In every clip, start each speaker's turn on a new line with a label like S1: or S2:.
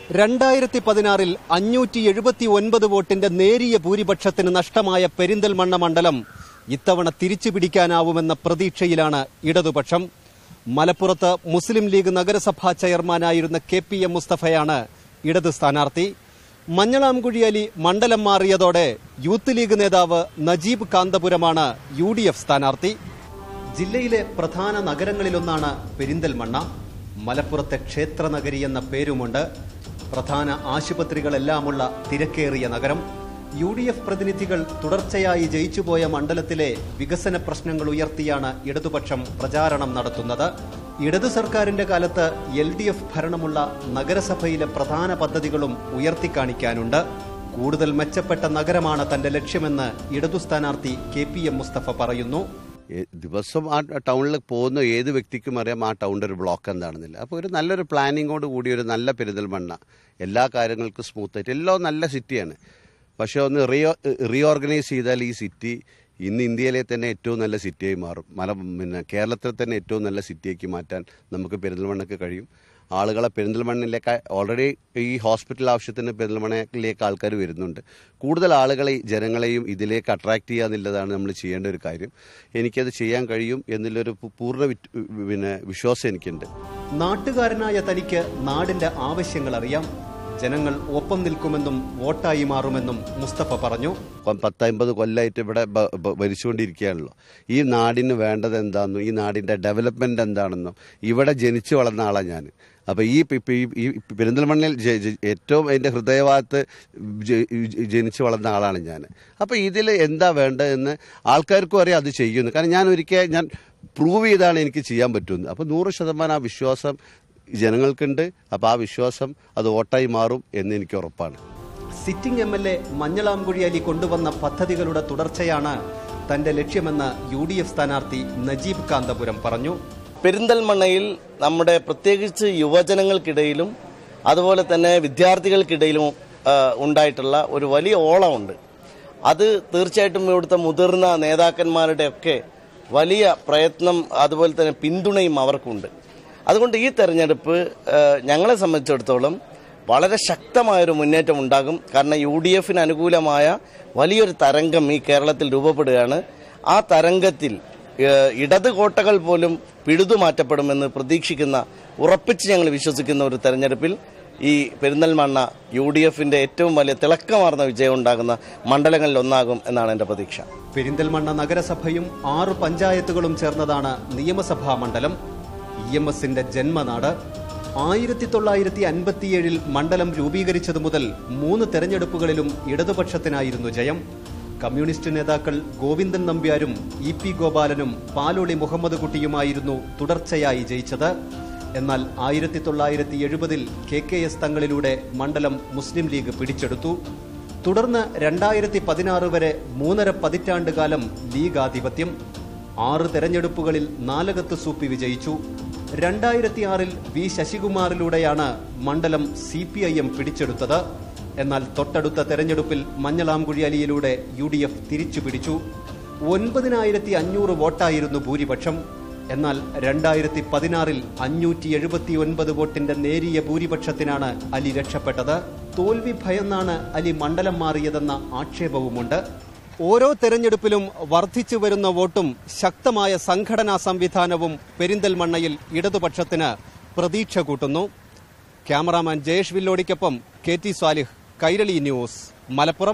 S1: രണ്ടായിരത്തി പതിനാറിൽ അഞ്ഞൂറ്റി എഴുപത്തി ഒൻപത് വോട്ടിന്റെ നേരിയ ഭൂരിപക്ഷത്തിന് നഷ്ടമായ പെരിന്തൽമണ്ണ മണ്ഡലം ഇത്തവണ തിരിച്ചു പിടിക്കാനാവുമെന്ന പ്രതീക്ഷയിലാണ് ഇടതുപക്ഷം മലപ്പുറത്ത് മുസ്ലിം ലീഗ് നഗരസഭാ ചെയർമാനായിരുന്ന കെ പി എം മുസ്തഫയാണ് ഇടത് സ്ഥാനാർത്ഥി മഞ്ഞളാംകുഴി അലി മണ്ഡലം മാറിയതോടെ യൂത്ത് ലീഗ് നേതാവ് നജീബ് കാന്തപുരമാണ് യു ഡി എഫ് സ്ഥാനാർത്ഥി ജില്ലയിലെ പ്രധാന നഗരങ്ങളിലൊന്നാണ് പെരിന്തൽമണ്ണ മലപ്പുറത്തെ ക്ഷേത്രനഗരി എന്ന പേരുമുണ്ട് പ്രധാന ആശുപത്രികളെല്ലാമുള്ള തിരക്കേറിയ നഗരം യു ഡി എഫ് പ്രതിനിധികൾ തുടർച്ചയായി ജയിച്ചുപോയ മണ്ഡലത്തിലെ വികസന പ്രശ്നങ്ങൾ ഉയർത്തിയാണ് ഇടതുപക്ഷം പ്രചാരണം നടത്തുന്നത് ഇടതു സർക്കാരിന്റെ കാലത്ത് എൽ ഡി എഫ് ഭരണമുള്ള നഗരസഭയിലെ പ്രധാന പദ്ധതികളും ഉയർത്തിക്കാണിക്കാനുണ്ട് കൂടുതൽ മെച്ചപ്പെട്ട നഗരമാണ് തന്റെ ലക്ഷ്യമെന്ന് ഇടതു സ്ഥാനാർത്ഥി കെ പി എം മുസ്തഫ പറയുന്നു
S2: ഏ- ദിവസം ആ ടൗണിൽ പോകുന്ന ഏത് വ്യക്തിക്കും അറിയാം ആ ടൗണിൻ്റെ ഒരു ബ്ലോക്ക് എന്താണെന്നില്ല അപ്പോൾ ഒരു നല്ലൊരു പ്ലാനിങ്ങോട് കൂടി ഒരു നല്ല പെരിന്തൽമണ്ണ എല്ലാ കാര്യങ്ങൾക്കും സ്മൂത്തായിട്ട് എല്ലാം നല്ല സിറ്റിയാണ് പക്ഷേ ഒന്ന് റീഓ റീഓർഗനൈസ് ചെയ്താൽ ഈ സിറ്റി ഇന്ന് ഇന്ത്യയിലെ തന്നെ ഏറ്റവും നല്ല സിറ്റിയായി മാറും മല പിന്നെ കേരളത്തിൽ തന്നെ ഏറ്റവും നല്ല സിറ്റിയാക്കി മാറ്റാൻ നമുക്ക് പെരിന്തൽമണ്ണക്ക് കഴിയും ആളുകളെ പെരിന്തൽമണ്ണിലേക്ക് ഓൾറെഡി ഈ ഹോസ്പിറ്റൽ ആവശ്യത്തിന് പെരിന്തൽമണ്ണയിലേക്ക് ആൾക്കാർ വരുന്നുണ്ട് കൂടുതൽ ആളുകളെ ജനങ്ങളെയും ഇതിലേക്ക് അട്രാക്ട് ചെയ്യുക എന്നുള്ളതാണ് നമ്മൾ ചെയ്യേണ്ട ഒരു കാര്യം എനിക്കത് ചെയ്യാൻ കഴിയും എന്നുള്ളൊരു പൂ- പൂർണ്ണ വിറ്റ്- പിന്നെ വിശ്വാസം എനിക്കുണ്ട്
S1: നാട്ടുകാരനായ തനിക്ക് നാടിന്റെ ആവശ്യങ്ങൾ അറിയാം ജനങ്ങൾ ഒപ്പം നിൽക്കുമെന്നും വോട്ടായി മാറുമെന്നും മുസ്തഫ പറഞ്ഞു
S2: കൊ- പത്തമ്പത് കൊല്ലമായിട്ട് ഇവിടെ ബ- ബ- ഭരിച്ചുകൊണ്ടിരിക്കുകയാണല്ലോ ഈ നാടിന് വേണ്ടത് എന്താണെന്നും ഈ നാടിൻ്റെ ഡെവലപ്മെൻ്റ് എന്താണെന്നും ഇവിടെ ജനിച്ചു വളർന്ന ആളാണ് ഞാൻ അപ്പോൾ ഈ പി- പി- ഈ പെരിന്തൽമണ്ണിൽ ജ- ജ- ഏറ്റവും എൻ്റെ ഹൃദയഭാഗത്ത് ജ- ജനിച്ചു വളർന്ന ആളാണ് ഞാൻ അപ്പോൾ ഇതിൽ എന്താ വേണ്ടതെന്ന് ആൾക്കാർക്കും അറിയാം അത് ചെയ്യുന്നു കാരണം ഞാൻ ഒരിക്കൽ ഞാൻ പ്രൂവ് ചെയ്താണ് എനിക്ക് ചെയ്യാൻ പറ്റുന്നത് അപ്പോൾ നൂറ് ശതമാനം ആ വിശ്വാസം ജനങ്ങൾക്കുണ്ട് അപ്പോൾ ആ വിശ്വാസം അത് വോട്ടായി മാറും എന്ന് എനിക്ക് ഉറപ്പാണ്
S1: sitting M L A Manjalamkuzhi Ali കൊണ്ടുവന്ന പദ്ധതികളുടെ തുടർച്ചയാണ് തന്റെ ലക്ഷ്യമെന്ന് യു ഡി എഫ് സ്ഥാനാർത്ഥി നജീബ് കാന്തപുരം പറഞ്ഞു
S3: പെരിന്തൽമണ്ണയിൽ നമ്മുടെ പ്രത്യേകിച്ച് യുവജനങ്ങൾക്കിടയിലും അതുപോലെ തന്നെ വിദ്യാർത്ഥികൾക്കിടയിലും ആ, ഉണ്ടായിട്ടുള്ള ഒരു വലിയ ഓളമുണ്ട് അത് തീർച്ചയായിട്ടും ഇവിടുത്തെ മുതിർന്ന നേതാക്കന്മാരുടെ ഒക്കെ വലിയ പ്രയത്നം അതുപോലെ തന്നെ പിന്തുണയും അവർക്കുണ്ട് അതുകൊണ്ട് ഈ തെരഞ്ഞെടുപ്പ് ആ, ഞങ്ങളെ സംബന്ധിച്ചിടത്തോളം വളരെ ശക്തമായൊരു മുന്നേറ്റം ഉണ്ടാകും കാരണം യു ഡി എഫിന് അനുകൂലമായ വലിയൊരു തരംഗം ഈ കേരളത്തിൽ രൂപപ്പെടുകയാണ് ആ തരംഗത്തിൽ ഏഹ്, ഇടത് കോട്ടകൾ പോലും പിഴുതുമാറ്റപ്പെടുമെന്ന് പ്രതീക്ഷിക്കുന്ന ഉറപ്പിച്ച് ഞങ്ങൾ വിശ്വസിക്കുന്ന ഒരു തെരഞ്ഞെടുപ്പിൽ ഈ പെരിന്തൽമണ്ണ യു ഡി എഫിന്റെ ഏറ്റവും വലിയ തിളക്കമാർന്ന വിജയം ഉണ്ടാകുന്ന മണ്ഡലങ്ങളിൽ ഒന്നാകും എന്നാണ് എൻ്റെ പ്രതീക്ഷ
S1: പെരിന്തൽമണ്ണ നഗരസഭയും ആറ് പഞ്ചായത്തുകളും ചേർന്നതാണ് നിയമസഭാ മണ്ഡലം ഇ എം എസിന്റെ ജന്മനാട് ആയിരത്തി തൊള്ളായിരത്തി അൻപത്തിയേഴിൽ മണ്ഡലം രൂപീകരിച്ചതു മുതൽ മൂന്ന് തെരഞ്ഞെടുപ്പുകളിലും ഇടതുപക്ഷത്തിനായിരുന്നു ജയം കമ്മ്യൂണിസ്റ്റ് നേതാക്കൾ ഗോവിന്ദൻ നമ്പ്യാരും ഇ പി ഗോപാലനും പാലോളി മുഹമ്മദ് കുട്ടിയുമായിരുന്നു തുടർച്ചയായി ജയിച്ചത് എന്നാൽ ആയിരത്തി തൊള്ളായിരത്തി എഴുപതിൽ കെ കെ എസ് തങ്ങളിലൂടെ മണ്ഡലം മുസ്ലിം ലീഗ് പിടിച്ചെടുത്തു തുടർന്ന് രണ്ടായിരത്തി പതിനാറ് വരെ മൂന്നര പതിറ്റാണ്ട് കാലം ലീഗ് ആധിപത്യം ആറ് തെരഞ്ഞെടുപ്പുകളിൽ നാലകത്ത് സൂപ്പി വിജയിച്ചു രണ്ടായിരത്തി ആറിൽ വി ശശികുമാറിലൂടെയാണ് മണ്ഡലം സി പി ഐ എം പിടിച്ചെടുത്തത് എന്നാൽ തൊട്ടടുത്ത തെരഞ്ഞെടുപ്പിൽ മഞ്ഞളാംകുഴി അലിയിലൂടെ യു ഡി എഫ് തിരിച്ചു പിടിച്ചു ഒൻപതിനായിരത്തി അഞ്ഞൂറ് വോട്ടായിരുന്നു ഭൂരിപക്ഷം എന്നാൽ രണ്ടായിരത്തി പതിനാറിൽ അഞ്ഞൂറ്റി എഴുപത്തി ഒൻപത് വോട്ടിന്റെ നേരിയ ഭൂരിപക്ഷത്തിനാണ് അലി രക്ഷപ്പെട്ടത് തോൽവി ഭയന്നാണ് അലി മണ്ഡലം മാറിയതെന്ന ആക്ഷേപവുമുണ്ട് ഓരോ തെരഞ്ഞെടുപ്പിലും വർദ്ധിച്ചു വരുന്ന വോട്ടും ശക്തമായ സംഘടനാ സംവിധാനവും പെരിന്തൽമണ്ണയിൽ ഇടതുപക്ഷത്തിന് പ്രതീക്ഷ കൂട്ടുന്നു ക്യാമറാമാൻ ജയേഷ് വില്ലോടിക്കൊപ്പം K T Swalih Kairali news Malappuram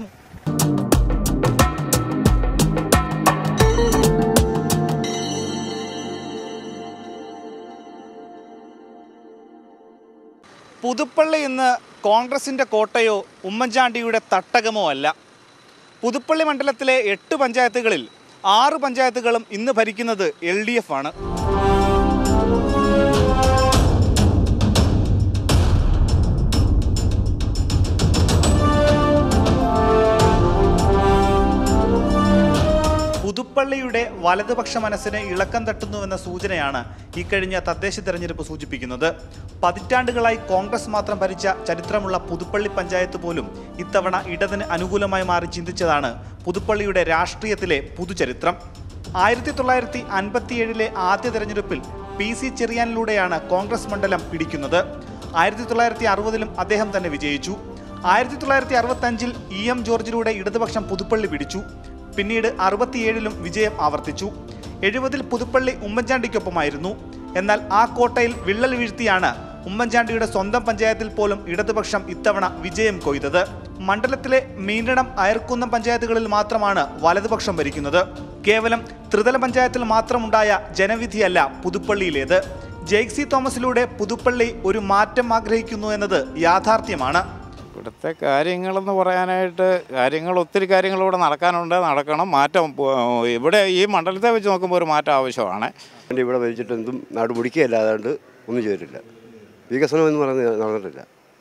S4: Puthuppally ഇന്ന് കോൺഗ്രസിന്റെ കോട്ടയോ ഉമ്മൻചാണ്ടിയുടെ തട്ടകമോ അല്ല പുതുപ്പള്ളി മണ്ഡലത്തിലെ എട്ട് പഞ്ചായത്തുകളിൽ ആറ് പഞ്ചായത്തുകളും ഇന്ന് ഭരിക്കുന്നത് എൽ ഡി എഫ് ആണ് പുതുപ്പള്ളിയുടെ വലതുപക്ഷ മനസ്സിന് ഇളക്കം തട്ടുന്നുവെന്ന സൂചനയാണ് ഇക്കഴിഞ്ഞ തദ്ദേശ തെരഞ്ഞെടുപ്പ് സൂചിപ്പിക്കുന്നത് പതിറ്റാണ്ടുകളായി കോൺഗ്രസ് മാത്രം ഭരിച്ച ചരിത്രമുള്ള പുതുപ്പള്ളി പഞ്ചായത്ത് പോലും ഇത്തവണ ഇടതിന് അനുകൂലമായി മാറി ചിന്തിച്ചതാണ് പുതുപ്പള്ളിയുടെ രാഷ്ട്രീയത്തിലെ പുതുചരിത്രം ആയിരത്തി തൊള്ളായിരത്തി അൻപത്തിയേഴിലെ ആദ്യ തെരഞ്ഞെടുപ്പിൽ പി സി ചെറിയാനിലൂടെയാണ് കോൺഗ്രസ് മണ്ഡലം പിടിക്കുന്നത് ആയിരത്തി തൊള്ളായിരത്തി അറുപതിലും അദ്ദേഹം തന്നെ വിജയിച്ചു ആയിരത്തി തൊള്ളായിരത്തി അറുപത്തി അഞ്ചിൽ ഇ എം ജോർജിലൂടെ ഇടതുപക്ഷം പുതുപ്പള്ളി പിടിച്ചു പിന്നീട് അറുപത്തിയേഴിലും വിജയം ആവർത്തിച്ചു എഴുപതിൽ പുതുപ്പള്ളി ഉമ്മൻചാണ്ടിക്കൊപ്പമായിരുന്നു എന്നാൽ ആ കോട്ടയിൽ വിള്ളൽ വീഴ്ത്തിയാണ് ഉമ്മൻചാണ്ടിയുടെ സ്വന്തം പഞ്ചായത്തിൽ പോലും ഇടതുപക്ഷം ഇത്തവണ വിജയം കൊയ്തത് മണ്ഡലത്തിലെ മീനടം അയർക്കുന്നം പഞ്ചായത്തുകളിൽ മാത്രമാണ് വലതുപക്ഷം ഭരിക്കുന്നത് കേവലം ത്രിതല പഞ്ചായത്തിൽ മാത്രമുണ്ടായ ജനവിധിയല്ല പുതുപ്പള്ളിയിലേത് ജെയ്ക്സി തോമസിലൂടെ പുതുപ്പള്ളി ഒരു മാറ്റം ആഗ്രഹിക്കുന്നു എന്നത് യാഥാർത്ഥ്യമാണ്
S5: ഇവിടുത്തെ കാര്യങ്ങളെന്ന് പറയാനായിട്ട് കാര്യങ്ങൾ ഒത്തിരി കാര്യങ്ങൾ ഇവിടെ നടക്കാനുണ്ട് നടക്കണം മാറ്റം പോ- ഇവിടെ ഈ മണ്ഡലത്തെ വെച്ച് നോക്കുമ്പോൾ ഒരു മാറ്റം ആവശ്യമാണ്
S6: എൻ്റെ ഇവിടെ ഭരിച്ചിട്ട് എന്തും നാട് മുടിക്കുകയല്ലാതാണ്ട് ഒന്നും ചെയ്തിട്ടില്ല വികസനം എന്ന് പറയുന്നത് നടന്നിട്ടില്ല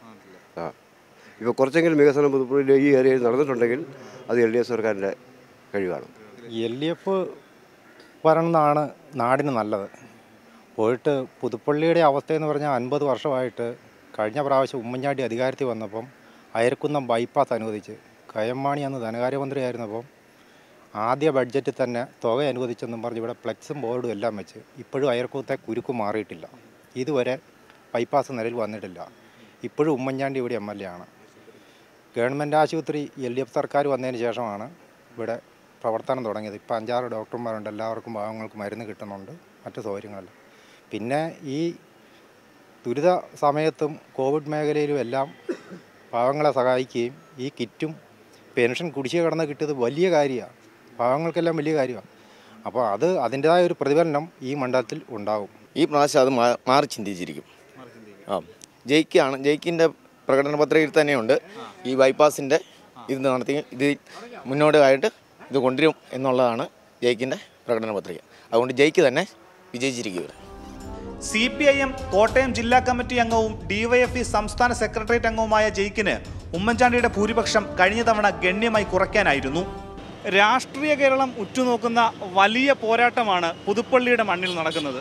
S6: ആ ഇപ്പോൾ കുറച്ചെങ്കിലും വികസനം പുതുപ്പള്ളിയിൽ ഈ ഏരിയയിൽ നടന്നിട്ടുണ്ടെങ്കിൽ അത് എൽ ഡി എഫ് സർക്കാരിൻ്റെ കഴിവാണ്
S7: എൽ ഡി എഫ് വരണമെന്നാണ് നാടിന് നല്ലത് പോയിട്ട് പുതുപ്പള്ളിയുടെ അവസ്ഥയെന്ന് പറഞ്ഞാൽ അൻപത് വർഷമായിട്ട് കഴിഞ്ഞ പ്രാവശ്യം ഉമ്മൻചാണ്ടി അധികാരത്തിൽ വന്നപ്പം അയർക്കുന്നം ബൈപ്പാസ് അനുവദിച്ച് കയമ്മാണി അന്ന് ധനകാര്യമന്ത്രിയായിരുന്നപ്പം ആദ്യ ബഡ്ജറ്റിൽ തന്നെ തുക അനുവദിച്ചെന്നും പറഞ്ഞ് ഇവിടെ ഫ്ലെക്സും ബോർഡും എല്ലാം വെച്ച് ഇപ്പോഴും അയർക്കൂത്തെ കുരുക്ക് മാറിയിട്ടില്ല ഇതുവരെ ബൈപ്പാസ് നിലയിൽ വന്നിട്ടില്ല ഇപ്പോഴും ഉമ്മൻചാണ്ടി ഇവിടെ എം എൽ എ ആണ് ഗവൺമെൻറ് ആശുപത്രി എൽ ഡി എഫ് സർക്കാർ വന്നതിന് ശേഷമാണ് ഇവിടെ പ്രവർത്തനം തുടങ്ങിയത് ഇപ്പോൾ അഞ്ചാറ് ഡോക്ടർമാരുണ്ട് എല്ലാവർക്കും പാവങ്ങൾക്ക് മരുന്ന് കിട്ടുന്നുണ്ട് മറ്റ് സൗകര്യങ്ങളല്ല പിന്നെ ഈ ദുരിത സമയത്തും കോവിഡ് മേഖലയിലും എല്ലാം പാവങ്ങളെ സഹായിക്കുകയും ഈ കിറ്റും പെൻഷൻ കുടിശ്ശിക കടന്ന് കിട്ടിയത് വലിയ കാര്യമാണ് പാവങ്ങൾക്കെല്ലാം വലിയ കാര്യമാണ് അപ്പോൾ അത് അതിൻ്റെതായ ഒരു പ്രതിഫലനം ഈ മണ്ഡലത്തിൽ ഉണ്ടാവും
S8: ഈ പ്രാവശ്യം അത് മാ- മാറി ചിന്തിച്ചിരിക്കും ആ ജയിക്കാണ് ജയിക്കിൻ്റെ പ്രകടന പത്രികയിൽ തന്നെയുണ്ട് ഈ ബൈപ്പാസിൻ്റെ ഇത് നടത്തി ഇത് മുന്നോട്ടായിട്ട് ഇത് കൊണ്ടുവരും എന്നുള്ളതാണ് ജയിക്കിൻ്റെ പ്രകടന പത്രിക അതുകൊണ്ട് ജയിക്ക് തന്നെ വിജയിച്ചിരിക്കുക
S4: C P I M Kottayam ജില്ലാ കമ്മിറ്റി അംഗവും ഡിവൈഎഫ്ഇ സംസ്ഥാന സെക്രട്ടേറിയറ്റ് അംഗവുമായ ജയിക്കിന് ഉമ്മൻചാണ്ടിയുടെ ഭൂരിപക്ഷം കഴിഞ്ഞ തവണ ഗണ്യമായി കുറയ്ക്കാനായിരുന്നു രാഷ്ട്രീയ കേരളം ഉറ്റുനോക്കുന്ന വലിയ പോരാട്ടമാണ് പുതുപ്പള്ളിയുടെ മണ്ണിൽ നടക്കുന്നത്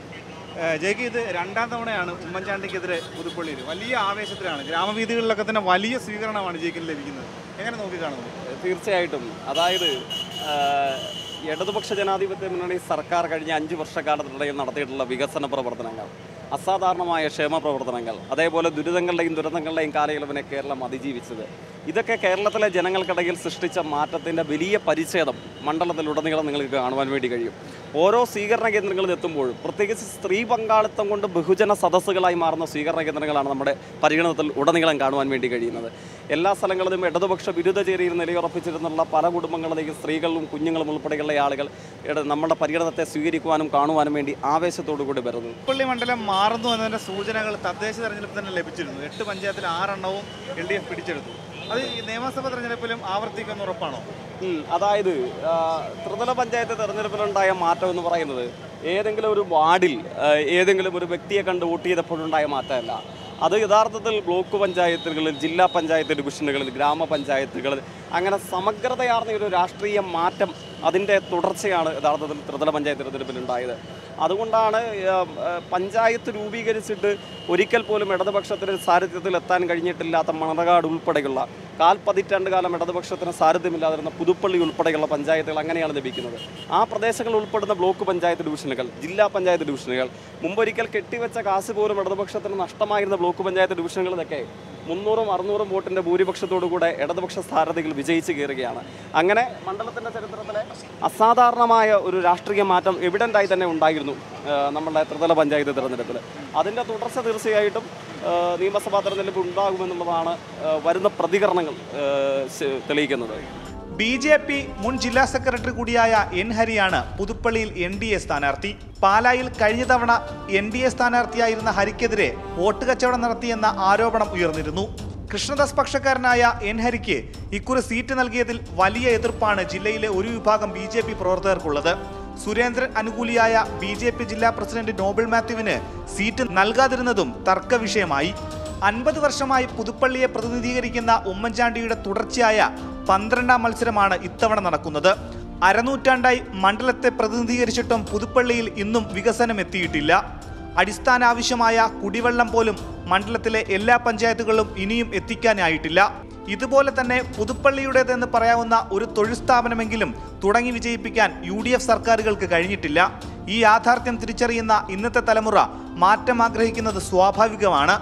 S4: ജയിക്ക് ഇത് രണ്ടാം തവണയാണ് ഉമ്മൻചാണ്ടിക്കെതിരെ പുതുപ്പള്ളിയിൽ വലിയ ആവേശത്തിലാണ് ഗ്രാമവീഥികളിലൊക്കെ തന്നെ വലിയ സ്വീകരണമാണ് ജയിക്കിന് ലഭിക്കുന്നത് എങ്ങനെ നോക്കിക്കാണുന്നു
S9: തീർച്ചയായിട്ടും അതായത് ആ, ഇടതുപക്ഷ ജനാധിപത്യ മുന്നണി സർക്കാർ കഴിഞ്ഞ അഞ്ച് വർഷക്കാലത്തിനിടയിൽ നടത്തിയിട്ടുള്ള വികസന പ്രവർത്തനങ്ങൾ അസാധാരണമായ ക്ഷേമ പ്രവർത്തനങ്ങൾ അതേപോലെ ദുരിതങ്ങളുടെയും ദുരന്തങ്ങളുടെയും കാലയളവിനെ കേരളം അതിജീവിച്ചത് ഇതൊക്കെ കേരളത്തിലെ ജനങ്ങൾക്കിടയിൽ സൃഷ്ടിച്ച മാറ്റത്തിൻ്റെ വലിയ പരിച്ഛേദം മണ്ഡലത്തിലുടനീളം നിങ്ങൾക്ക് കാണുവാൻ വേണ്ടി കഴിയും ഓരോ സ്വീകരണ കേന്ദ്രങ്ങളിൽ എത്തുമ്പോഴും പ്രത്യേകിച്ച് സ്ത്രീ പങ്കാളിത്തം കൊണ്ട് ബഹുജന സദസ്സുകളായി മാറുന്ന സ്വീകരണ കേന്ദ്രങ്ങളാണ് നമ്മുടെ പരിഗണനത്തിൽ ഉടനീളം കാണുവാൻ വേണ്ടി കഴിയുന്നത് എല്ലാ സ്ഥലങ്ങളിലും ഇടതുപക്ഷ വിരുദ്ധ ചേരിയിൽ നിലയുറപ്പിച്ചിരുന്നുള്ള പല കുടുംബങ്ങളിലേക്കും സ്ത്രീകളും കുഞ്ഞുങ്ങളും ഉൾപ്പെടെയുള്ള ആളുകൾ ഇട- നമ്മുടെ പരിഗണനത്തെ സ്വീകരിക്കുവാനും കാണുവാനും വേണ്ടി ആവേശത്തോടു കൂടി വരുന്നു
S4: പുതുപ്പള്ളി മണ്ഡലം മാറുന്നു എന്നതിന്റെ സൂചനകൾ തദ്ദേശ തെരഞ്ഞെടുപ്പ് തന്നെ ലഭിച്ചിരുന്നു എട്ട് പഞ്ചായത്തിൽ ആറെണ്ണവും എൽ ഡി എഫ് പിടിച്ചെടുത്തു അത് ഈ നിയമസഭാ തെരഞ്ഞെടുപ്പിലും ആവർത്തിക്കുമെന്ന് ഉറപ്പാണോ
S9: ഉം, അതായത് ആ, ത്രിതല പഞ്ചായത്ത് തെരഞ്ഞെടുപ്പിലുണ്ടായ മാറ്റം എന്ന് പറയുന്നത് ഏതെങ്കിലും ഒരു വാർഡിൽ ആ, ഏതെങ്കിലും ഒരു വ്യക്തിയെ കണ്ട് വോട്ട് ചെയ്തപ്പോഴുണ്ടായ മാറ്റമല്ല അത് യഥാർത്ഥത്തിൽ ബ്ലോക്ക് പഞ്ചായത്തുകളിൽ ജില്ലാ പഞ്ചായത്ത് ഡിവിഷനുകളിൽ ഗ്രാമപഞ്ചായത്തുകളിൽ അങ്ങനെ സമഗ്രതയാർന്ന ഒരു രാഷ്ട്രീയ മാറ്റം അതിൻ്റെ തുടർച്ചയാണ് യഥാർത്ഥത്തിൽ ത്രിതല പഞ്ചായത്ത് തെരഞ്ഞെടുപ്പിൽ ഉണ്ടായത് അതുകൊണ്ടാണ് ആ, ആ, പഞ്ചായത്ത് രൂപീകരിച്ചിട്ട് ഒരിക്കൽ പോലും ഇടതുപക്ഷത്തിന് സാരഥ്യത്തിൽ എത്താൻ കഴിഞ്ഞിട്ടില്ലാത്ത മണർകാട് ഉൾപ്പെടെയുള്ള കാൽ പതിറ്റാണ്ട് കാലം ഇടതുപക്ഷത്തിന് സാരഥ്യമില്ലാതിരുന്ന പുതുപ്പള്ളി ഉൾപ്പെടെയുള്ള പഞ്ചായത്തുകൾ അങ്ങനെയാണ് ലഭിക്കുന്നത് ആ പ്രദേശങ്ങൾ ഉൾപ്പെടുന്ന ബ്ലോക്ക് പഞ്ചായത്ത് ഡിവിഷനുകൾ ജില്ലാ പഞ്ചായത്ത് ഡിവിഷനുകൾ മുമ്പൊരിക്കൽ കെട്ടിവെച്ച കാശ് പോലും ഇടതുപക്ഷത്തിന് നഷ്ടമായിരുന്ന ബ്ലോക്ക് പഞ്ചായത്ത് ഡിവിഷനുകളിലൊക്കെ മുന്നൂറും അറുന്നൂറും വോട്ടിൻ്റെ ഭൂരിപക്ഷത്തോടു കൂടെ ഇടതുപക്ഷ സ്ഥാനാർത്ഥികൾ വിജയിച്ച് കയറുകയാണ് അങ്ങനെ മണ്ഡലത്തിൻ്റെ ചരിത്രത്തിലെ അസാധാരണമായ ഒരു രാഷ്ട്രീയ മാറ്റം എവിഡൻ്റായി തന്നെ ഉണ്ടായിരുന്നു ആ, നമ്മുടെ ത്രിതല പഞ്ചായത്ത് തിരഞ്ഞെടുപ്പിൽ അതിൻ്റെ തുടർച്ച തീർച്ചയായിട്ടും ആ, നിയമസഭാ തെരഞ്ഞെടുപ്പ് ഉണ്ടാകുമെന്നുള്ളതാണ് ആ, വരുന്ന പ്രതികരണങ്ങൾ ആ, ശ- തെളിയിക്കുന്നത്
S4: ബി ജെ പി മുൻ ജില്ലാ സെക്രട്ടറി കൂടിയായ എൻ ഹരിയാണ് പുതുപ്പള്ളിയിൽ എൻ ഡി എ സ്ഥാനാർത്ഥി പാലായിൽ കഴിഞ്ഞ തവണ എൻ ഡി എ സ്ഥാനാർത്ഥിയായിരുന്ന ഹരിക്കെതിരെ വോട്ട് കച്ചവടം നടത്തിയെന്ന ആരോപണം ഉയർന്നിരുന്നു കൃഷ്ണദാസ് പക്ഷക്കാരനായ എൻ ഹരിക്ക് ഇക്കുറി സീറ്റ് നൽകിയതിൽ വലിയ എതിർപ്പാണ് ജില്ലയിലെ ഒരു വിഭാഗം ബി ജെ പി പ്രവർത്തകർക്കുള്ളത് സുരേന്ദ്രൻ അനുകൂലിയായ ബി ജെ പി ജില്ലാ പ്രസിഡന്റ് നോബിൾ മാത്യുവിന് സീറ്റ് നൽകാതിരുന്നതും തർക്ക വിഷയമായി അൻപത് വർഷമായി പുതുപ്പള്ളിയെ പ്രതിനിധീകരിക്കുന്ന ഉമ്മൻചാണ്ടിയുടെ തുടർച്ചയായ പന്ത്രണ്ടാം മത്സരമാണ് ഇത്തവണ നടക്കുന്നത് അരനൂറ്റാണ്ടായി മണ്ഡലത്തെ പ്രതിനിധീകരിച്ചിട്ടും പുതുപ്പള്ളിയിൽ ഇന്നും വികസനം എത്തിയിട്ടില്ല അടിസ്ഥാന ആവശ്യമായ കുടിവെള്ളം പോലും മണ്ഡലത്തിലെ എല്ലാ പഞ്ചായത്തുകളിലും ഇനിയും എത്തിക്കാനായിട്ടില്ല ഇതുപോലെ തന്നെ പുതുപ്പള്ളിയുടേതെന്ന് പറയാവുന്ന ഒരു തൊഴിൽ സ്ഥാപനമെങ്കിലും തുടങ്ങി വിജയിപ്പിക്കാൻ യു ഡി എഫ് സർക്കാരുകൾക്ക് കഴിഞ്ഞിട്ടില്ല ഈ യാഥാർത്ഥ്യം തിരിച്ചറിയുന്ന ഇന്നത്തെ തലമുറ മാറ്റം ആഗ്രഹിക്കുന്നത് സ്വാഭാവികമാണ്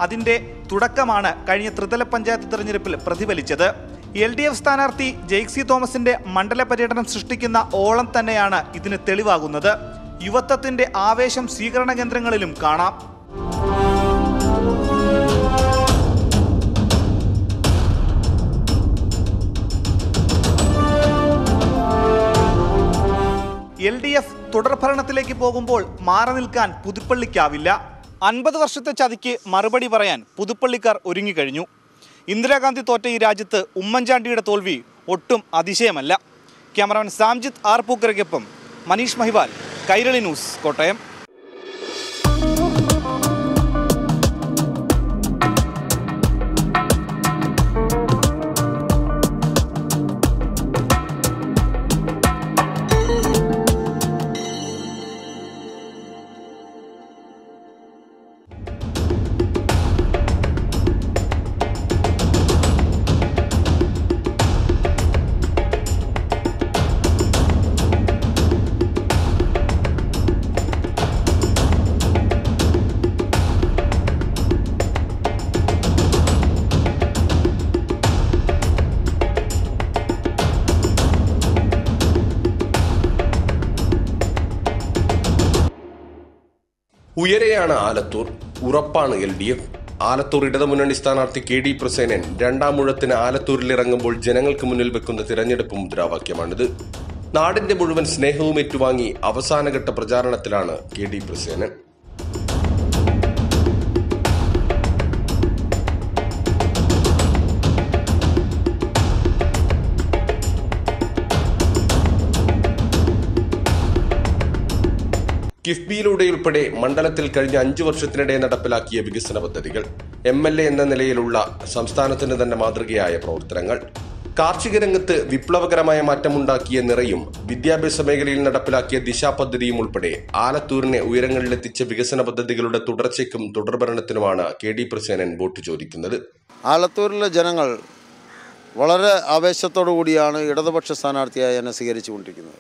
S4: അതിന്റെ തുടക്കമാണ് കഴിഞ്ഞ ത്രിതല പഞ്ചായത്ത് തെരഞ്ഞെടുപ്പിൽ പ്രതിഫലിച്ചത് എൽ ഡി എഫ് സ്ഥാനാർത്ഥി ജെയ്ക്സി തോമസിന്റെ മണ്ഡല പര്യടനം സൃഷ്ടിക്കുന്ന ഓളം തന്നെയാണ് ഇതിന് തെളിവാകുന്നത് യുവത്വത്തിന്റെ ആവേശം സ്വീകരണ കേന്ദ്രങ്ങളിലും കാണാം എൽ ഡി എഫ് തുടർഭരണത്തിലേക്ക് പോകുമ്പോൾ മാറി നിൽക്കാൻ പുതുപ്പള്ളിക്കാവില്ല അൻപത് വർഷത്തെ ചതിക്ക് മറുപടി പറയാൻ പുതുപ്പള്ളിക്കാർ ഒരുങ്ങിക്കഴിഞ്ഞു ഇന്ദിരാഗാന്ധി തോറ്റ ഈ രാജ്യത്ത് ഉമ്മൻചാണ്ടിയുടെ തോൽവി ഒട്ടും അതിശയമല്ല ക്യാമറമാൻ സാംജിത്ത് ആർ പൂക്കരയ്ക്കൊപ്പം മനീഷ് മഹിവാൽ കൈരളി ന്യൂസ് കോട്ടയം
S10: ഉയരെയാണ് ആലത്തൂർ ഉറപ്പാണ് എൽ ഡി എഫ് ആലത്തൂർ ഇടതുമുന്നണി സ്ഥാനാർത്ഥി കെ ഡി പ്രസേനൻ രണ്ടാം മുഴത്തിന് ആലത്തൂരിലിറങ്ങുമ്പോൾ ജനങ്ങൾക്ക് മുന്നിൽ വെക്കുന്ന തിരഞ്ഞെടുപ്പ് മുദ്രാവാക്യമാണിത് നാടിന്റെ മുഴുവൻ സ്നേഹവും ഏറ്റുവാങ്ങി അവസാനഘട്ട പ്രചാരണത്തിലാണ് കെ ഡി പ്രസേനൻ കിഫ്ബിയിലൂടെയുൾപ്പെടെ മണ്ഡലത്തിൽ കഴിഞ്ഞ അഞ്ചു വർഷത്തിനിടെ നടപ്പിലാക്കിയ വികസന പദ്ധതികൾ എം എൽ എ എന്ന നിലയിലുള്ള സംസ്ഥാനത്തിന് തന്നെ മാതൃകയായ പ്രവർത്തനങ്ങൾ കാർഷിക രംഗത്ത് വിപ്ലവകരമായ മാറ്റമുണ്ടാക്കിയ നിറയും വിദ്യാഭ്യാസ മേഖലയിൽ നടപ്പിലാക്കിയ ദിശാ പദ്ധതിയും ഉൾപ്പെടെ ആലത്തൂരിനെ ഉയരങ്ങളിലെത്തിച്ച വികസന പദ്ധതികളുടെ തുടർച്ചയ്ക്കും തുടർഭരണത്തിനുമാണ് കെ ഡി പ്രസേനൻ വോട്ട് ചോദിക്കുന്നത്
S11: ആലത്തൂരിലെ ജനങ്ങൾ വളരെ ആവേശത്തോടു കൂടിയാണ് ഇടതുപക്ഷ സ്ഥാനാർത്ഥിയായി എന്നെ സ്വീകരിച്ചുകൊണ്ടിരിക്കുന്നത്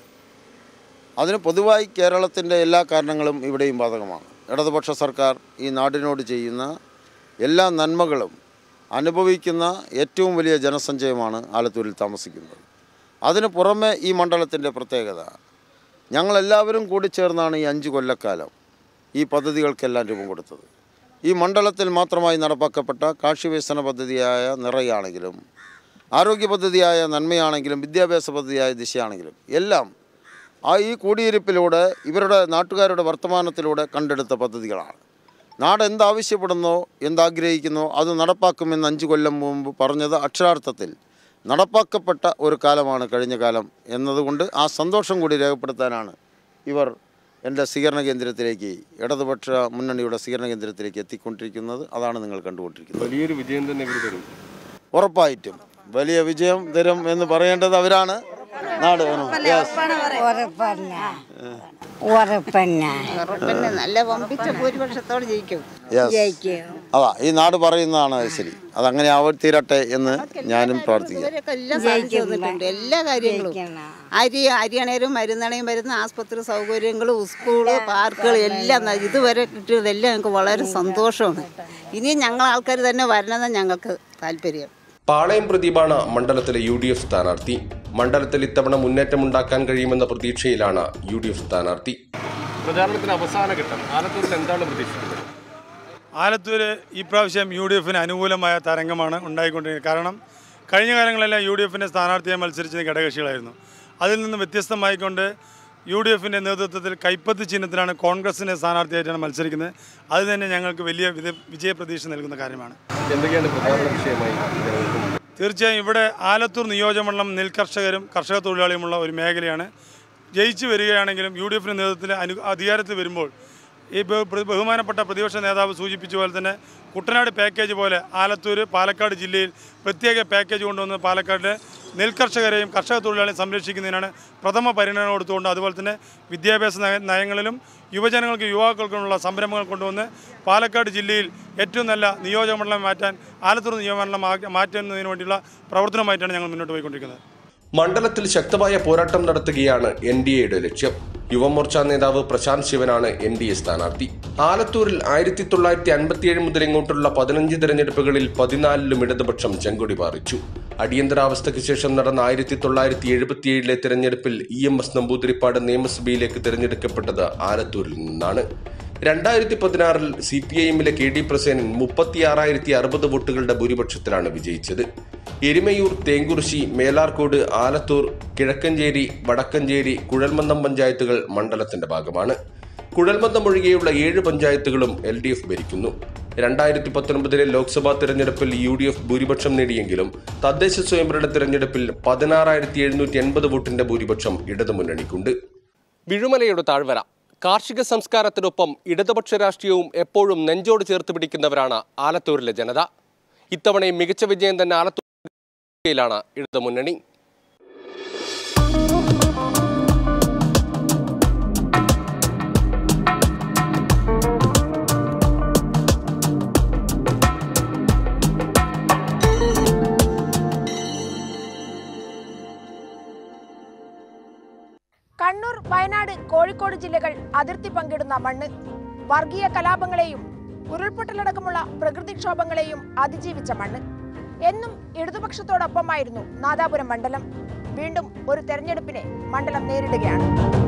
S11: അതിന് പൊതുവായി കേരളത്തിൻ്റെ എല്ലാ കാരണങ്ങളും ഇവിടെയും ബാധകമാണ് ഇടതുപക്ഷ സർക്കാർ ഈ നാടിനോട് ചെയ്യുന്ന എല്ലാ നന്മകളും അനുഭവിക്കുന്ന ഏറ്റവും വലിയ ജനസഞ്ചയമാണ് ആലത്തൂരിൽ താമസിക്കുന്നത് അതിന് പുറമെ ഈ മണ്ഡലത്തിൻ്റെ പ്രത്യേകത ഞങ്ങളെല്ലാവരും കൂടി ചേർന്നാണ് ഈ അഞ്ച് കൊല്ലക്കാലം ഈ പദ്ധതികൾക്കെല്ലാം രൂപം കൊടുത്തത് ഈ മണ്ഡലത്തിൽ മാത്രമായി നടപ്പാക്കപ്പെട്ട കാർഷിക വികസന പദ്ധതിയായ നിറയാണെങ്കിലും ആരോഗ്യ പദ്ധതിയായ നന്മയാണെങ്കിലും വിദ്യാഭ്യാസ പദ്ധതിയായ ദിശയാണെങ്കിലും എല്ലാം ആ ഈ കൂടിയിരിപ്പിലൂടെ ഇവരുടെ നാട്ടുകാരുടെ വർത്തമാനത്തിലൂടെ കണ്ടെടുത്ത പദ്ധതികളാണ് നാട് എന്താവശ്യപ്പെടുന്നോ എന്താഗ്രഹിക്കുന്നോ അത് നടപ്പാക്കുമെന്ന് അഞ്ച് കൊല്ലം മുമ്പ് പറഞ്ഞത് അക്ഷരാർത്ഥത്തിൽ നടപ്പാക്കപ്പെട്ട ഒരു കാലമാണ് കഴിഞ്ഞ കാലം എന്നതുകൊണ്ട് ആ സന്തോഷം കൂടി രേഖപ്പെടുത്താനാണ് ഇവർ എൻ്റെ സ്വീകരണ കേന്ദ്രത്തിലേക്ക് ഇടതുപക്ഷ മുന്നണിയുടെ സ്വീകരണ കേന്ദ്രത്തിലേക്ക് എത്തിക്കൊണ്ടിരിക്കുന്നത് അതാണ് നിങ്ങൾ കണ്ടുകൊണ്ടിരിക്കുന്നത്
S10: വലിയൊരു വിജയം തന്നെ ഇവർ തരും
S11: ഉറപ്പായിട്ടും വലിയ വിജയം തരും എന്ന് പറയേണ്ടത് അവരാണ് നാട് Yes.
S12: ഉറപ്പന്നെ ഉറപ്പന്നെ
S13: ഉറപ്പന്നെ നല്ല വമ്പിച്ച ഭൂരിപക്ഷത്തോടെ ജയിക്കും
S11: Yes.
S12: ജയിക്കും
S11: അതാ ഈ നാട് പറയുന്നതാണ് അത് ശരി അതങ്ങനെ ആവർത്തിരട്ടെ എന്ന് ഞാനും പ്രാർത്ഥിക്കുന്നു
S13: ഇവരൊക്കെ എല്ലാം സാധിച്ചു തന്നിട്ടുണ്ട് എല്ലാ കാര്യങ്ങളും അരി അരിയണേരും മരുന്നണയും വരുന്ന ആസ്പത്രി സൗകര്യങ്ങളും സ്കൂള് പാർക്കുകൾ എല്ലാം ന- ഇതുവരെ കിട്ടിയതെല്ലാം ഞങ്ങൾക്ക് വളരെ സന്തോഷമാണ് ഇനിയും ഞങ്ങൾ ആൾക്കാർ തന്നെ വരണമെന്ന് ഞങ്ങൾക്ക് താല്പര്യം
S10: പാളയം പ്രദീപാണ് മണ്ഡലത്തിലെ യു ഡി എഫ് സ്ഥാനാർത്ഥി മണ്ഡലത്തിൽ ഇത്തവണ മുന്നേറ്റമുണ്ടാക്കാൻ കഴിയുമെന്ന പ്രതീക്ഷയിലാണ് യു ഡി എഫ് സ്ഥാനാർത്ഥി പ്രചാരണത്തിന് അവസാന ഘട്ടം ആലത്തൂരിൽ എന്താണ് പ്രതീക്ഷിക്കുന്നത്
S14: ആലത്തൂർ ഈ പ്രാവശ്യം യു ഡി എഫിന് അനുകൂലമായ തരംഗമാണ് ഉണ്ടായിക്കൊണ്ടിരിക്കുന്നത് കാരണം കഴിഞ്ഞ കാലങ്ങളെല്ലാം യു ഡി എഫിൻ്റെ സ്ഥാനാർത്ഥിയെ മത്സരിച്ചത് ഘടകകക്ഷികളായിരുന്നു അതിൽ നിന്ന് വ്യത്യസ്തമായിക്കൊണ്ട് യു ഡി എഫിൻ്റെ നേതൃത്വത്തിൽ കൈപ്പത്ത് ചിഹ്നത്തിലാണ് കോൺഗ്രസിൻ്റെ സ്ഥാനാർത്ഥിയായിട്ടാണ് മത്സരിക്കുന്നത് അത് തന്നെ ഞങ്ങൾക്ക് വലിയ വിജയ- വിജയപ്രതീക്ഷ നൽകുന്ന കാര്യമാണ്
S10: എന്തൊക്കെയാണ് പ്രധാന വിഷയമായി ജനങ്ങൾക്ക്
S14: തീർച്ചയായും ഇവിടെ ആലത്തൂർ നിയോജകമണ്ഡലം നെൽകർഷകരും കർഷക തൊഴിലാളിയുമുള്ള ഒരു മേഖലയാണ് ജയിച്ചു വരികയാണെങ്കിലും യു ഡി എഫിൻ്റെ നേതൃത്വത്തിൽ അനു അധികാരത്തിൽ വരുമ്പോൾ ഈ ബഹു- പ്ര- ബഹുമാനപ്പെട്ട പ്രതിപക്ഷ നേതാവ് സൂചിപ്പിച്ച പോലെ തന്നെ കുട്ടനാട് പാക്കേജ് പോലെ ആലത്തൂർ പാലക്കാട് ജില്ലയിൽ പ്രത്യേക പാക്കേജ് കൊണ്ടുവന്ന് പാലക്കാടിലെ നെൽകർഷകരെയും കർഷക തൊഴിലാളികളെയും സംരക്ഷിക്കുന്നതിനാണ് പ്രഥമ പരിഗണന കൊടുത്തുകൊണ്ട് അതുപോലെ തന്നെ വിദ്യാഭ്യാസ നയ- നയങ്ങളിലും യുവജനങ്ങൾക്ക് യുവാക്കൾക്കുമുള്ള സംരംഭങ്ങൾ കൊണ്ടുവന്ന് പാലക്കാട് ജില്ലയിൽ ഏറ്റവും നല്ല നിയോജകമണ്ഡലം മാറ്റാൻ ആലത്തൂർ നിയോജകമണ്ഡലം മാ- മാറ്റുന്നതിന് വേണ്ടിയുള്ള പ്രവർത്തനമായിട്ടാണ് ഞങ്ങൾ മുന്നോട്ട് പോയിക്കൊണ്ടിരിക്കുന്നത്
S10: മണ്ഡലത്തിൽ ശക്തമായ പോരാട്ടം നടത്തുകയാണ് എൻ ഡി എയുടെ ലക്ഷ്യം യുവമോർച്ച നേതാവ് പ്രശാന്ത് ശിവനാണ് എൻ ഡി എ സ്ഥാനാർത്ഥി ആലത്തൂരിൽ ആയിരത്തി തൊള്ളായിരത്തി അൻപത്തിയേഴ് മുതൽ ഇങ്ങോട്ടുള്ള പതിനഞ്ച് തെരഞ്ഞെടുപ്പുകളിൽ പതിനാലിലും ഇടതുപക്ഷം ചെങ്കൊടി പാറിച്ചു അടിയന്തരാവസ്ഥയ്ക്ക് ശേഷം നടന്ന ആയിരത്തി തൊള്ളായിരത്തി എഴുപത്തിയേഴിലെ തെരഞ്ഞെടുപ്പിൽ ഇ എം എസ് നമ്പൂതിരിപ്പാട് നിയമസഭയിലേക്ക് തിരഞ്ഞെടുക്കപ്പെട്ടത് ആലത്തൂരിൽ നിന്നാണ് രണ്ടായിരത്തി പതിനാറിൽ സി പി ഐ എമ്മിലെ കെ ഡി പ്രസേനൻ മുപ്പത്തിയാറായിരത്തി അറുപത് വോട്ടുകളുടെ ഭൂരിപക്ഷത്തിലാണ് വിജയിച്ചത് എരുമയൂർ തേങ്കുറിശി മേലാർക്കോട് ആലത്തൂർ കിഴക്കഞ്ചേരി വടക്കഞ്ചേരി കുഴൽമന്ദം പഞ്ചായത്തുകൾ മണ്ഡലത്തിന്റെ ഭാഗമാണ് കുഴൽമന്ദം ഒഴികെയുള്ള ഏഴ് പഞ്ചായത്തുകളും എൽ ഡി എഫ് ഭരിക്കുന്നു രണ്ടായിരത്തി പത്തൊൻപതിലെ ലോക്സഭാ തെരഞ്ഞെടുപ്പിൽ യു ഡി എഫ് ഭൂരിപക്ഷം നേടിയെങ്കിലും തദ്ദേശ സ്വയംഭരണ തെരഞ്ഞെടുപ്പിൽ പതിനാറായിരത്തി എഴുന്നൂറ്റി എൺപത് വോട്ടിന്റെ ഭൂരിപക്ഷം ഇടതുമുന്നണിക്കുണ്ട്
S15: വിഴുമലയുടെ താഴ്വര കാർഷിക സംസ്കാരത്തിനൊപ്പം ഇടതുപക്ഷ രാഷ്ട്രീയവും എപ്പോഴും നെഞ്ചോട് ചേർത്ത് പിടിക്കുന്നവരാണ് ആലത്തൂരിലെ ജനത ഇത്തവണയും മികച്ച വിജയം തന്നെ ആലത്തൂരിലാണ് ഇടതുമുന്നണി
S16: കണ്ണൂർ വയനാട് കോഴിക്കോട് ജില്ലകൾ അതിർത്തി പങ്കിടുന്ന മണ്ണ് വർഗീയ കലാപങ്ങളെയും ഉരുൾപൊട്ടലടക്കമുള്ള പ്രകൃതിക്ഷോഭങ്ങളെയും അതിജീവിച്ച മണ്ണ് എന്നും ഇടതുപക്ഷത്തോടൊപ്പമായിരുന്നു നാദാപുരം മണ്ഡലം വീണ്ടും ഒരു തെരഞ്ഞെടുപ്പിനെ മണ്ഡലം നേരിടുകയാണ്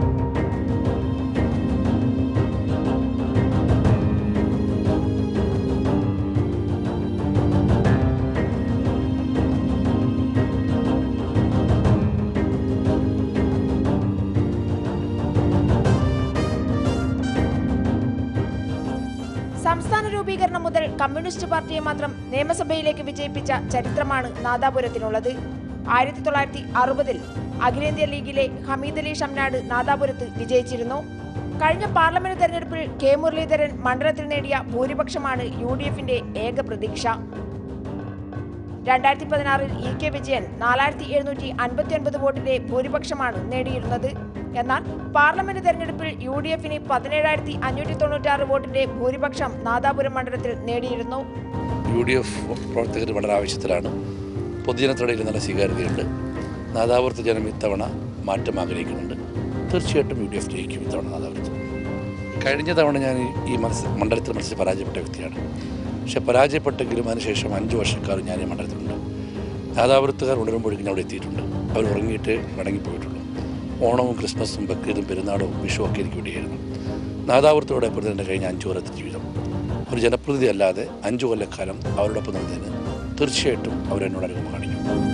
S16: സംസ്ഥാന രൂപീകരണം മുതൽ കമ്മ്യൂണിസ്റ്റ് പാർട്ടിയെ മാത്രം നിയമസഭയിലേക്ക് വിജയിപ്പിച്ച ചരിത്രമാണ് നാദാപുരത്തിനുള്ളത് ആയിരത്തി തൊള്ളായിരത്തി അറുപതിൽ അഖിലേന്ത്യാ ലീഗിലെ ഹമീദ് അലി ഷംനാട് നാദാപുരത്ത് വിജയിച്ചിരുന്നു കഴിഞ്ഞ പാർലമെന്റ് തെരഞ്ഞെടുപ്പിൽ കെ മുരളീധരൻ മണ്ഡലത്തിൽ നേടിയ ഭൂരിപക്ഷമാണ് യു ഡി എഫിന്റെ ഏക പ്രതീക്ഷ രണ്ടായിരത്തി പതിനാറിൽ ഇ കെ വിജയൻ നാലായിരത്തി എഴുന്നൂറ്റി അൻപത്തി ഒൻപത് വോട്ടിന്റെ ഭൂരിപക്ഷമാണ് നേടിയിരുന്നത് എന്നാൽ പാർലമെന്റ് തെരഞ്ഞെടുപ്പിൽ യു ഡി എഫിന് പതിനേഴായിരത്തി അഞ്ഞൂറ്റി തൊണ്ണൂറ്റാറ് വോട്ടിന്റെ ഭൂരിപക്ഷം നാദാപുരം മണ്ഡലത്തിൽ നേടിയിരുന്നു
S17: യു ഡി എഫ് പ്രവർത്തകർ വളരെ ആവശ്യത്തിലാണ് പൊതുജനത്തിനിടയിൽ നല്ല സ്വീകാര്യതയുണ്ട് നാദാപുരത്ത് ജനം ഇത്തവണ മാറ്റം ആഗ്രഹിക്കുന്നുണ്ട് തീർച്ചയായിട്ടും യു ഡി എഫ് ജയിക്കും ഇത്തവണ നാദാപുരത്ത് കഴിഞ്ഞ തവണ ഞാൻ ഈ- ഈ മത്സ മണ്ഡലത്തിൽ മത്സരിച്ച് പരാജയപ്പെട്ട വ്യക്തിയാണ് പക്ഷെ പരാജയപ്പെട്ടെങ്കിലും അതിനുശേഷം അഞ്ച് വർഷക്കാലം ഞാൻ ഈ മണ്ഡലത്തിലുണ്ട് നാദാപുരത്തുകാർ ഉണരുമ്പോഴേക്കും അവിടെ എത്തിയിട്ടുണ്ട് അവർ ഉറങ്ങിയിട്ട് മടങ്ങിപ്പോയിട്ടുള്ളൂ ഓണവും ക്രിസ്മസും ബക്രീദും പെരുന്നാളും വിഷുവും ഒക്കെ എനിക്ക് വേണ്ടിയായിരുന്നു നാദാപുരത്തോടെ പ്രതിനിധി കഴിഞ്ഞ അഞ്ചു കൊല്ലത്തെ ജീവിതം ഒരു ജനപ്രതിനിധി അല്ലാതെ അഞ്ചു കൊല്ലക്കാലം അവരോടൊപ്പം നിന്നതിന് തീർച്ചയായിട്ടും അവരെന്നോട് അനുഭവം കാണിക്കും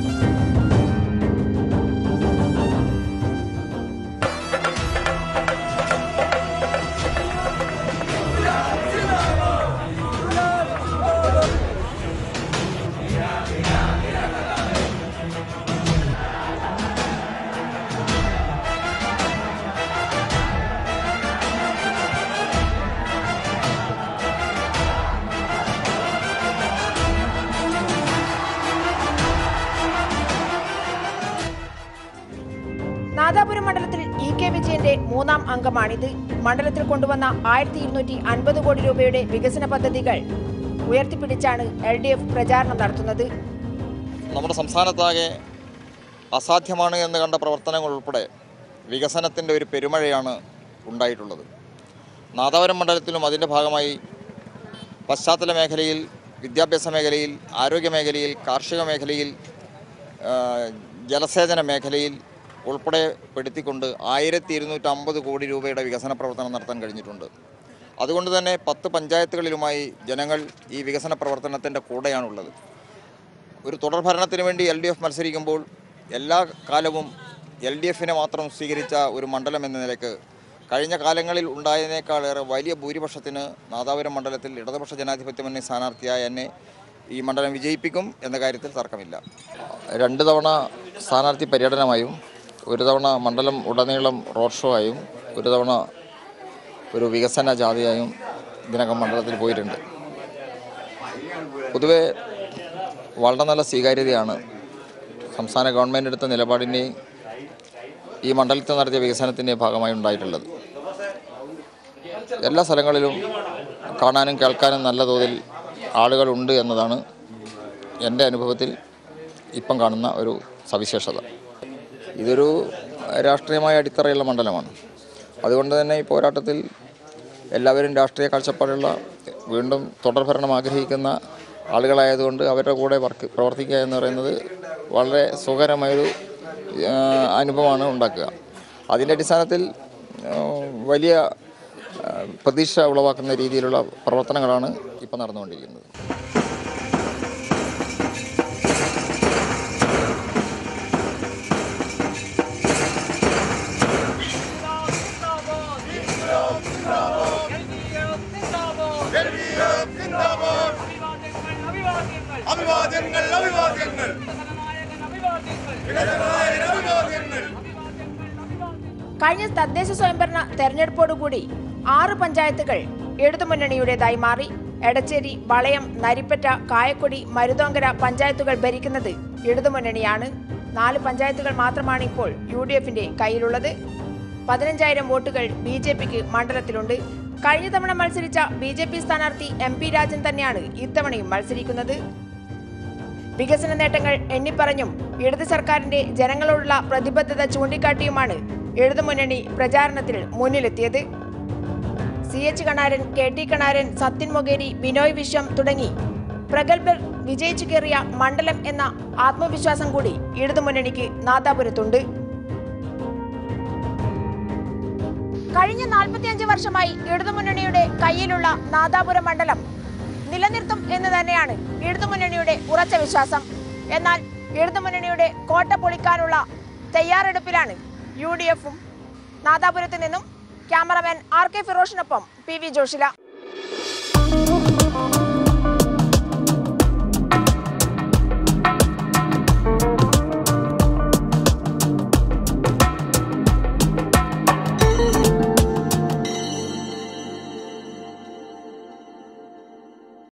S16: നാദാപുരം മണ്ഡലത്തിൽ ഇ കെ വിജയന്റെ മൂന്നാം അംഗമാണിത് മണ്ഡലത്തിൽ കൊണ്ടുവന്ന ആയിരത്തി ഇരുന്നൂറ്റി അൻപത് കോടി രൂപയുടെ വികസന പദ്ധതികൾ ഉയർത്തിപ്പിടിച്ചാണ് എൽ ഡി എഫ് പ്രചാരണം നടത്തുന്നത്
S18: നമ്മുടെ സംസ്ഥാനത്താകെ അസാധ്യമാണ് എന്ന് കണ്ട പ്രവർത്തനങ്ങൾ ഉൾപ്പെടെ വികസനത്തിൻ്റെ ഒരു പെരുമഴയാണ് ഉണ്ടായിട്ടുള്ളത് നാദാപുരം മണ്ഡലത്തിലും അതിൻ്റെ ഭാഗമായി പശ്ചാത്തല മേഖലയിൽ വിദ്യാഭ്യാസ മേഖലയിൽ ആരോഗ്യ മേഖലയിൽ കാർഷിക മേഖലയിൽ ആ, ജലസേചന മേഖലയിൽ ഉൾപ്പെടെ പെടുത്തിക്കൊണ്ട് ആയിരത്തി ഇരുന്നൂറ്റമ്പത് കോടി രൂപയുടെ വികസന പ്രവർത്തനം നടത്താൻ കഴിഞ്ഞിട്ടുണ്ട് അതുകൊണ്ട് തന്നെ പത്ത് പഞ്ചായത്തുകളിലുമായി ജനങ്ങൾ ഈ വികസന പ്രവർത്തനത്തിൻ്റെ കൂടെയാണുള്ളത് ഒരു തുടർ ഭരണത്തിന് വേണ്ടി എൽ ഡി എഫ് മത്സരിക്കുമ്പോൾ എല്ലാ കാലവും എൽ ഡി എഫിനെ മാത്രം സ്വീകരിച്ച ഒരു മണ്ഡലം എന്ന നിലയ്ക്ക് കഴിഞ്ഞ കാലങ്ങളിൽ ഉണ്ടായതിനേക്കാളേറെ വലിയ ഭൂരിപക്ഷത്തിന് നാദാപുരം മണ്ഡലത്തിൽ ഇടതുപക്ഷ ജനാധിപത്യ മുന്നണി സ്ഥാനാർത്ഥിയായ എന്നെ ഈ മണ്ഡലം വിജയിപ്പിക്കും എന്ന കാര്യത്തിൽ തർക്കമില്ല രണ്ട് തവണ സ്ഥാനാർത്ഥി പര്യടനമായും ഒരു തവണ മണ്ഡലം ഉടനീളം റോഡ് ഷോ ആയും ഒരു തവണ ഒരു വികസന ജാഥയായും ഇതിനകം മണ്ഡലത്തിൽ പോയിട്ടുണ്ട് പൊതുവെ വളരെ നല്ല സ്വീകാര്യതയാണ് സംസ്ഥാന ഗവൺമെൻറ് എടുത്ത നിലപാടിൻ്റെയും ഈ മണ്ഡലത്തിൽ നടത്തിയ വികസനത്തിൻ്റെ ഭാഗമായി ഉണ്ടായിട്ടുള്ളത് എല്ലാ സ്ഥലങ്ങളിലും കാണാനും കേൾക്കാനും നല്ല തോതിൽ ആളുകളുണ്ട് എന്നതാണ് എൻ്റെ അനുഭവത്തിൽ ഇപ്പം കാണുന്ന ഒരു സവിശേഷത ഇതൊരു രാഷ്ട്രീയമായ അടിത്തറയുള്ള മണ്ഡലമാണ് അതുകൊണ്ട് തന്നെ ഈ പോരാട്ടത്തിൽ എല്ലാവരും രാഷ്ട്രീയ കാഴ്ചപ്പാടുള്ള വീണ്ടും തുടർഭരണം ആഗ്രഹിക്കുന്ന ആളുകളായതുകൊണ്ട് അവരുടെ കൂടെ വർക്ക് പ്രവർത്തിക്കുക എന്ന് പറയുന്നത് വളരെ സുഖകരമായൊരു ആ, അനുഭവമാണ് ഉണ്ടാക്കുക അതിൻ്റെ അടിസ്ഥാനത്തിൽ ആ, വലിയ ആ, പ്രതീക്ഷ ഉളവാക്കുന്ന രീതിയിലുള്ള പ്രവർത്തനങ്ങളാണ് ഇപ്പോൾ നടന്നുകൊണ്ടിരിക്കുന്നത്
S16: കഴിഞ്ഞ തദ്ദേശ സ്വയംഭരണ തെരഞ്ഞെടുപ്പോടുകൂടി ആറ് പഞ്ചായത്തുകൾ ഇടതുമുന്നണിയുടേതായി മാറി എടച്ചേരി വളയം നരിപ്പറ്റ കായക്കൊടി മരുതോങ്കര പഞ്ചായത്തുകൾ ഭരിക്കുന്നത് ഇടതുമുന്നണിയാണ് നാല് പഞ്ചായത്തുകൾ മാത്രമാണ് ഇപ്പോൾ യു ഡി എഫിന്റെ കയ്യിലുള്ളത് പതിനഞ്ചായിരം വോട്ടുകൾ ബി ജെ പിക്ക് മണ്ഡലത്തിലുണ്ട് കഴിഞ്ഞ തവണ മത്സരിച്ച ബി ജെ പി സ്ഥാനാർത്ഥി എം പി രാജൻ തന്നെയാണ് ഇത്തവണയും മത്സരിക്കുന്നത് വികസന നേട്ടങ്ങൾ എണ്ണിപ്പറഞ്ഞും ഇടത് സർക്കാരിന്റെ ജനങ്ങളോടുള്ള പ്രതിബദ്ധത ചൂണ്ടിക്കാട്ടിയുമാണ് ഇടതുമുന്നണി പ്രചാരണത്തിൽ മുന്നിലെത്തിയത് C H Kanaran K T Kanaran Sathyan Mokeri Binoy Viswam തുടങ്ങി പ്രഗത്ഭർ വിജയിച്ചു കയറിയ മണ്ഡലം എന്ന ആത്മവിശ്വാസം കൂടി ഇടതുമുന്നണിക്ക് നാദാപുരത്തുണ്ട് കഴിഞ്ഞ നാൽപ്പത്തിയഞ്ച് വർഷമായി ഇടതുമുന്നണിയുടെ കയ്യിലുള്ള നാദാപുരം മണ്ഡലം നിലനിർത്തും എന്ന് തന്നെയാണ് ഇടതുമുന്നണിയുടെ ഉറച്ച വിശ്വാസം എന്നാൽ ഇടതുമുന്നണിയുടെ കോട്ട പൊളിക്കാനുള്ള തയ്യാറെടുപ്പിലാണ് യു ഡി എഫും നാദാപുരത്ത് നിന്നും ക്യാമറമാൻ ആർ കെ ഫിറോഷിനൊപ്പം പി വി ജോഷില